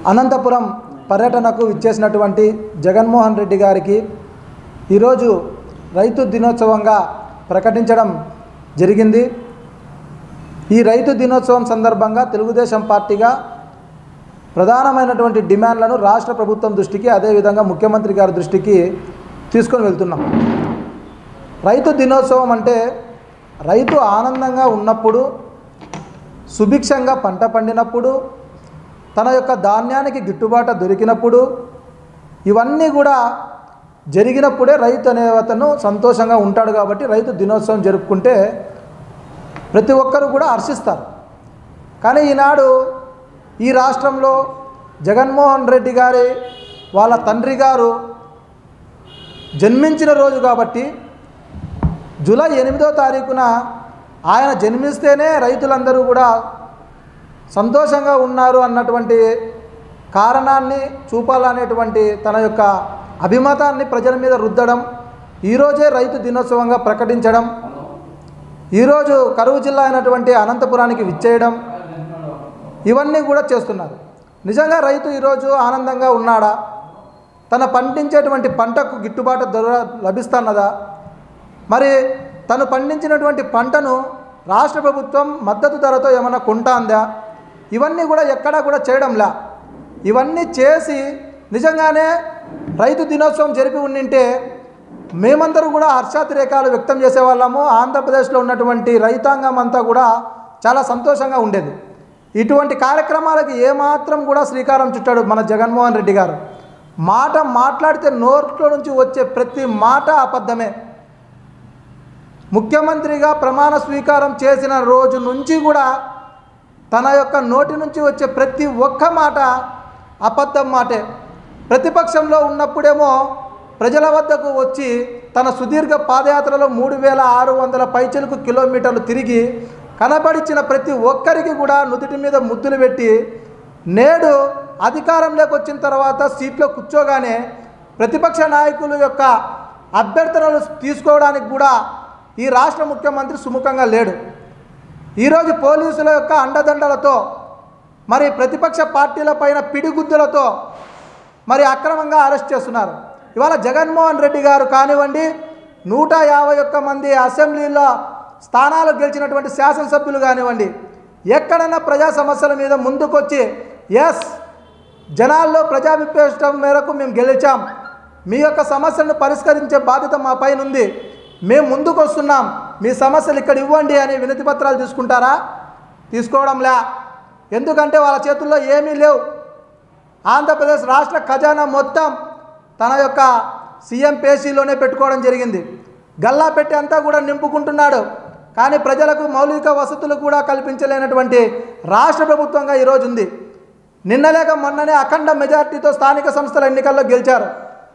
అనంతపురం పర్యటనకు ఇచ్చేసినటువంటి జగన్మోహన్ రెడ్డి గారికి ఈరోజు రైతు దినోత్సవంగా ప్రకటించడం జరిగింది ఈ రైతు దినోత్సవం సందర్భంగా తెలుగుదేశం పార్టీగా ప్రధానమైనటువంటి డిమాండ్లను రాష్ట్ర ప్రభుత్వం దృష్టికి అదేవిధంగా ముఖ్యమంత్రి గారి దృష్టికి తీసుకొని వెళ్తున్నాం రైతు దినోత్సవం అంటే రైతు ఆనందంగా ఉన్నప్పుడు సుభిక్షంగా పంట పండినప్పుడు తన యొక్క ధాన్యానికి గిట్టుబాటు దొరికినప్పుడు ఇవన్నీ కూడా జరిగినప్పుడే రైతు అనే అతను సంతోషంగా ఉంటాడు కాబట్టి రైతు దినోత్సవం జరుపుకుంటే ప్రతి ఒక్కరు కూడా హర్షిస్తారు కానీ ఈనాడు ఈ రాష్ట్రంలో జగన్మోహన్ రెడ్డి గారి వాళ్ళ తండ్రి గారు జన్మించిన రోజు కాబట్టి జూలై ఎనిమిదో తారీఖున ఆయన జన్మిస్తేనే రైతులందరూ కూడా సంతోషంగా ఉన్నారు అన్నటువంటి కారణాన్ని చూపాలనేటువంటి తన యొక్క అభిమతాన్ని ప్రజల మీద రుద్దడం ఈరోజే రైతు దినోత్సవంగా ప్రకటించడం ఈరోజు కరువు జిల్లా అయినటువంటి అనంతపురానికి విచ్చేయడం ఇవన్నీ కూడా చేస్తున్నారు నిజంగా రైతు ఈరోజు ఆనందంగా ఉన్నాడా తన పండించేటువంటి పంటకు గిట్టుబాటు ధర లభిస్తున్నదా మరి తను పండించినటువంటి పంటను రాష్ట్ర ప్రభుత్వం మద్దతు ధరతో ఏమైనా కొంటాందా ఇవన్నీ కూడా ఎక్కడా కూడా చేయడంలా ఇవన్నీ చేసి నిజంగానే రైతు దినోత్సవం జరిపి ఉండింటే మేమందరూ కూడా హర్షాతిరేకాలు వ్యక్తం చేసేవాళ్ళము ఆంధ్రప్రదేశ్లో ఉన్నటువంటి రైతాంగం అంతా కూడా చాలా సంతోషంగా ఉండేది ఇటువంటి కార్యక్రమాలకి ఏమాత్రం కూడా శ్రీకారం చుట్టాడు మన జగన్మోహన్ రెడ్డి గారు మాట మాట్లాడితే నోట్లో నుంచి వచ్చే ప్రతి మాట అబద్ధమే ముఖ్యమంత్రిగా ప్రమాణ స్వీకారం చేసిన రోజు నుంచి కూడా తన యొక్క నోటి నుంచి వచ్చే ప్రతి ఒక్క మాట అబద్ధం మాటే ప్రతిపక్షంలో ఉన్నప్పుడేమో ప్రజల వద్దకు వచ్చి తన సుదీర్ఘ పాదయాత్రలో మూడు వేల ఆరు వందల పైచలకు కిలోమీటర్లు తిరిగి కనబడిచిన ప్రతి ఒక్కరికి కూడా నుదుటి మీద ముద్దులు పెట్టి నేడు అధికారంలోకి వచ్చిన తర్వాత సీట్లో కూర్చోగానే ప్రతిపక్ష నాయకుల యొక్క అభ్యర్థనలు తీసుకోవడానికి కూడా ఈ రాష్ట్ర ముఖ్యమంత్రి సుముఖంగా లేడు ఈరోజు పోలీసుల యొక్క అండదండలతో మరి ప్రతిపక్ష పార్టీల పైన పిడిగుద్దులతో మరి అక్రమంగా అరెస్ట్ చేస్తున్నారు ఇవాళ జగన్మోహన్ రెడ్డి గారు కానివ్వండి నూట యాభై ఒక్క మంది అసెంబ్లీలో స్థానాలు గెలిచినటువంటి శాసనసభ్యులు కానివ్వండి ఎక్కడన్నా ప్రజా సమస్యల మీద ముందుకొచ్చి ఎస్ జనాల్లో ప్రజాభిప్రాయం మేరకు మేము గెలిచాం మీ యొక్క సమస్యలను పరిష్కరించే బాధ్యత మా పైన ఉంది మేము ముందుకు వస్తున్నాం మీ సమస్యలు ఇక్కడ ఇవ్వండి అని వినతి పత్రాలు తీసుకుంటారా తీసుకోవడంలే ఎందుకంటే వాళ్ళ చేతుల్లో ఏమీ లేవు ఆంధ్రప్రదేశ్ రాష్ట్ర ఖజానా మొత్తం తన యొక్క సీఎం పేసీలోనే పెట్టుకోవడం జరిగింది గల్లా పెట్టి అంతా కూడా నింపుకుంటున్నాడు కానీ ప్రజలకు మౌలిక వసతులు కూడా కల్పించలేనటువంటి రాష్ట్ర ప్రభుత్వంగా ఈరోజు ఉంది నిన్నలేక మొన్ననే అఖండ మెజార్టీతో స్థానిక సంస్థల ఎన్నికల్లో గెలిచారు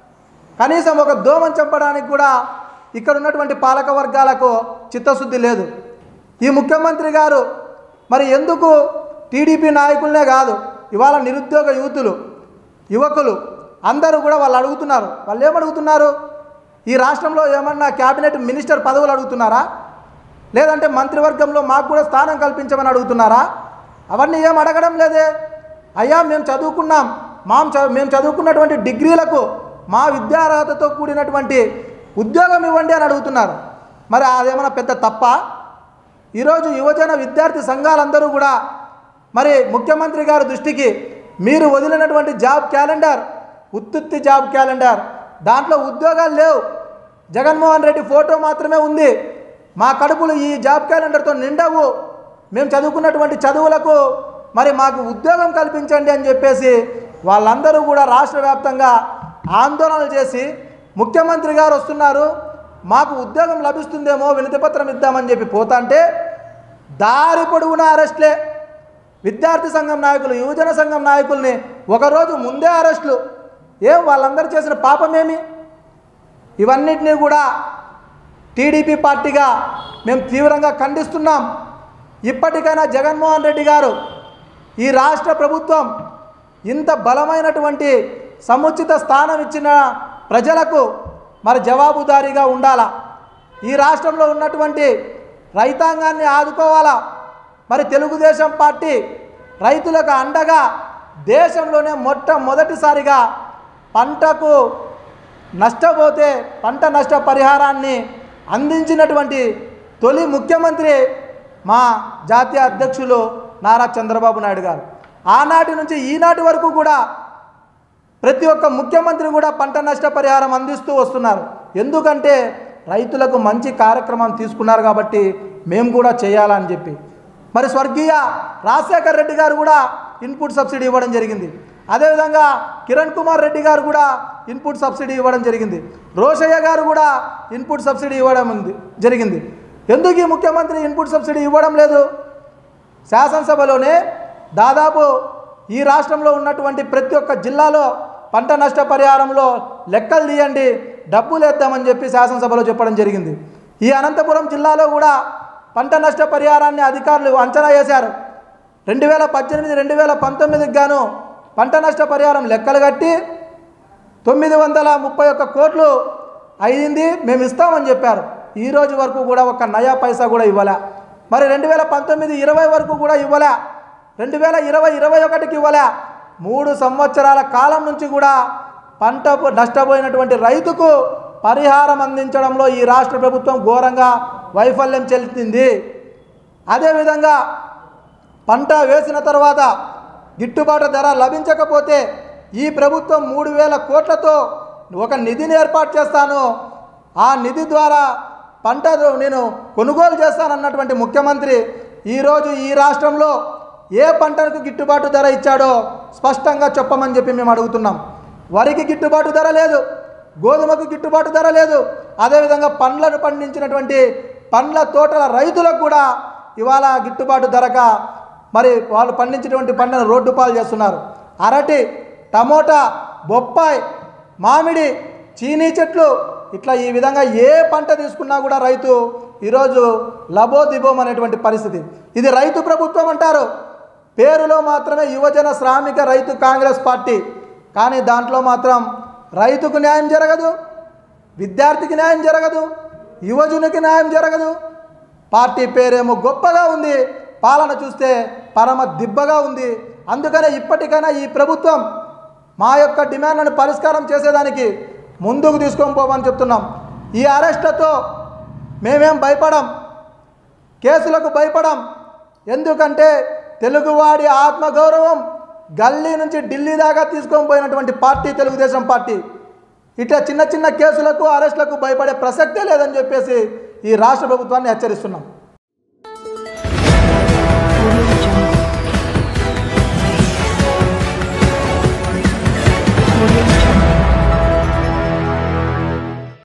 కనీసం ఒక దోమం చంపడానికి కూడా ఇక్కడ ఉన్నటువంటి పాలక వర్గాలకు చిత్తశుద్ధి లేదు ఈ ముఖ్యమంత్రి గారు మరి ఎందుకు టీడీపీ నాయకులనే కాదు ఇవాళ నిరుద్యోగ యూతులు యువకులు అందరూ కూడా వాళ్ళు అడుగుతున్నారు వాళ్ళు ఏమడుగుతున్నారు ఈ రాష్ట్రంలో ఏమన్నా క్యాబినెట్ మినిస్టర్ పదవులు అడుగుతున్నారా లేదంటే మంత్రివర్గంలో మాకు కూడా స్థానం కల్పించమని అడుగుతున్నారా అవన్నీ ఏం అడగడం లేదే అయ్యా మేము చదువుకున్నాం మాం చ- మేము చదువుకున్నటువంటి డిగ్రీలకు మా విద్యార్హతతో కూడినటువంటి ఉద్యోగం ఇవ్వండి అని అడుగుతున్నారు మరి అదేమన్నా పెద్ద తప్ప ఈరోజు యువజన విద్యార్థి సంఘాలందరూ కూడా మరి ముఖ్యమంత్రి గారి దృష్టికి మీరు వదిలినటువంటి జాబ్ క్యాలెండర్ ఉత్తుత్తి జాబ్ క్యాలెండర్ దాంట్లో ఉద్యోగాలు లేవు జగన్మోహన్ రెడ్డి ఫోటో మాత్రమే ఉంది మా కడుపులు ఈ జాబ్ క్యాలెండర్తో నిండవు మేము చదువుకున్నటువంటి చదువులకు మరి మాకు ఉద్యోగం కల్పించండి అని చెప్పేసి వాళ్ళందరూ కూడా రాష్ట్ర వ్యాప్తంగా ఆందోళనలు చేసి ముఖ్యమంత్రి గారు వస్తున్నారు మాకు ఉద్యోగం లభిస్తుందేమో వినతిపత్రం ఇద్దామని చెప్పి పోతాంటే దారి పొడవునా అరెస్ట్లే విద్యార్థి సంఘం నాయకులు యువజన సంఘం నాయకుల్ని ఒకరోజు ముందే అరెస్టులు ఏం వాళ్ళందరూ చేసిన పాపమేమి ఇవన్నిటినీ కూడా టీడీపీ పార్టీగా మేము తీవ్రంగా ఖండిస్తున్నాం ఇప్పటికైనా జగన్మోహన్ రెడ్డి గారు ఈ రాష్ట్ర ప్రభుత్వం ఇంత బలమైనటువంటి సముచిత స్థానం ఇచ్చిన ప్రజలకు మరి జవాబుదారీగా ఉండాలా ఈ రాష్ట్రంలో ఉన్నటువంటి రైతాంగాన్ని ఆదుకోవాలా మరి తెలుగుదేశం పార్టీ రైతులకు అండగా దేశంలోనే మొట్టమొదటిసారిగా పంటకు నష్టపోతే పంట నష్ట పరిహారాన్ని అందించినటువంటి తొలి ముఖ్యమంత్రి మా జాతీయ అధ్యక్షులు నారా చంద్రబాబు నాయుడు గారు ఆనాటి నుంచి ఈనాటి వరకు కూడా ప్రతి ఒక్క ముఖ్యమంత్రి కూడా పంట నష్ట పరిహారం అందిస్తూ వస్తున్నారు ఎందుకంటే రైతులకు మంచి కార్యక్రమం తీసుకున్నారు కాబట్టి మేము కూడా చేయాలని చెప్పి మరి స్వర్గీయ రాజశేఖర్ రెడ్డి గారు కూడా ఇన్పుట్ సబ్సిడీ ఇవ్వడం జరిగింది అదేవిధంగా కిరణ్ కుమార్ రెడ్డి గారు కూడా ఇన్పుట్ సబ్సిడీ ఇవ్వడం జరిగింది రోషయ్య గారు కూడా ఇన్పుట్ సబ్సిడీ ఇవ్వడం ఉంది జరిగింది ఎందుకు ఈ ముఖ్యమంత్రి ఇన్పుట్ సబ్సిడీ ఇవ్వడం లేదు శాసనసభలోనే దాదాపు ఈ రాష్ట్రంలో ఉన్నటువంటి ప్రతి ఒక్క జిల్లాలో పంట నష్ట పరిహారంలో లెక్కలు తీయండి డబ్బులు వేద్దామని చెప్పి శాసనసభలో చెప్పడం జరిగింది ఈ అనంతపురం జిల్లాలో కూడా పంట నష్ట పరిహారాన్ని అధికారులు అంచనా వేశారు రెండు వేల పద్దెనిమిది రెండు వేల పంతొమ్మిదికి గాను పంట నష్ట పరిహారం లెక్కలు కట్టి తొమ్మిది వందల ముప్పై ఒక్క కోట్లు అయింది మేము ఇస్తామని చెప్పారు ఈ రోజు వరకు కూడా ఒక నయా పైసా కూడా ఇవ్వలే మరి రెండు వేల పంతొమ్మిది ఇరవై వరకు కూడా ఇవ్వలే రెండు వేల ఇరవై ఇరవై ఒకటికి ఇవ్వలే మూడు సంవత్సరాల కాలం నుంచి కూడా పంట నష్టపోయినటువంటి రైతుకు పరిహారం అందించడంలో ఈ రాష్ట్ర ప్రభుత్వం ఘోరంగా వైఫల్యం చెల్లింది అదేవిధంగా పంట వేసిన తర్వాత గిట్టుబాటు ధర లభించకపోతే ఈ ప్రభుత్వం మూడు వేల కోట్లతో ఒక నిధిని ఏర్పాటు చేస్తాను ఆ నిధి ద్వారా పంట నేను కొనుగోలు చేస్తానన్నటువంటి ముఖ్యమంత్రి ఈరోజు ఈ రాష్ట్రంలో ఏ పంటకు గిట్టుబాటు ధర ఇచ్చాడో స్పష్టంగా చెప్పమని చెప్పి మేము అడుగుతున్నాం వరికి గిట్టుబాటు ధర లేదు గోధుమకు గిట్టుబాటు ధర లేదు అదేవిధంగా పండ్లను పండించినటువంటి పండ్ల తోటల రైతులకు కూడా ఇవాళ గిట్టుబాటు ధరక మరి వాళ్ళు పండించినటువంటి పంటను రోడ్డు పాలు చేస్తున్నారు అరటి టమోటా బొప్పాయి మామిడి చీనీ చెట్లు ఇట్లా ఈ విధంగా ఏ పంట తీసుకున్నా కూడా రైతు ఈరోజు లబోదిబోం అనేటువంటి పరిస్థితి ఇది రైతు ప్రభుత్వం అంటారు పేరులో మాత్రమే యువజన శ్రామిక రైతు కాంగ్రెస్ పార్టీ కానీ దాంట్లో మాత్రం రైతుకు న్యాయం జరగదు విద్యార్థికి న్యాయం జరగదు యువజనునికి న్యాయం జరగదు పార్టీ పేరేమో గొప్పగా ఉంది పాలన చూస్తే పరమ దిబ్బగా ఉంది అందుకనే ఇప్పటికైనా ఈ ప్రభుత్వం మా యొక్క డిమాండ్లను పరిష్కారం చేసేదానికి ముందుకు తీసుకొని పోమని చెప్తున్నాం ఈ అరెస్టులతో మేమేం భయపడం కేసులకు భయపడం ఎందుకంటే తెలుగువాడి ఆత్మగౌరవం గల్లీ నుంచి ఢిల్లీ దాకా తీసుకొని పోయినటువంటి పార్టీ తెలుగుదేశం పార్టీ ఇట్లా చిన్న చిన్న కేసులకు అరెస్టులకు భయపడే ప్రసక్తే లేదని చెప్పేసి ఈ రాష్ట్ర ప్రభుత్వాన్ని హెచ్చరిస్తున్నాం Audio